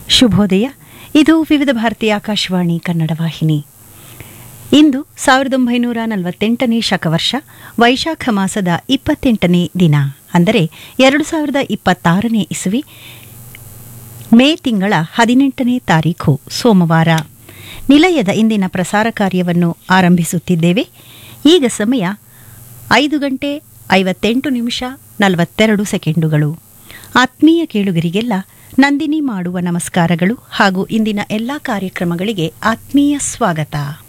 ಶುಭೋದಯ ಇದು ವಿವಿಧ ಭಾರತೀಯ ಆಕಾಶವಾಣಿ ಕನ್ನಡ ವಾಹಿನಿ ಇಂದು ಸಾವಿರದ ಒಂಬೈನೂರ ನಲವತ್ತೆಂಟನೇ ಶಕವರ್ಷ ವೈಶಾಖ ಮಾಸದ ಇಪ್ಪತ್ತೆಂಟನೇ ದಿನ ಅಂದರೆ ಎರಡು ಸಾವಿರದ ಇಪ್ಪತ್ತಾರನೇ ಇಸವಿ ಮೇ ತಿಂಗಳ ಹದಿನೆಂಟನೇ ತಾರೀಖು ಸೋಮವಾರ ನಿಲಯದ ಇಂದಿನ ಪ್ರಸಾರ ಕಾರ್ಯವನ್ನು ಆರಂಭಿಸುತ್ತಿದ್ದೇವೆ ಈಗ ಸಮಯ ಐದು ಗಂಟೆ ಐವತ್ತೆಂಟು ನಿಮಿಷ ನಲವತ್ತೆರಡು ಸೆಕೆಂಡುಗಳು ಆತ್ಮೀಯ ಕೇಳುಗರಿಗೆಲ್ಲ ನಂದಿನಿ ಮಾಡುವ ನಮಸ್ಕಾರಗಳು ಹಾಗೂ ಇಂದಿನ ಎಲ್ಲ ಕಾರ್ಯಕ್ರಮಗಳಿಗೆ ಆತ್ಮೀಯ ಸ್ವಾಗತ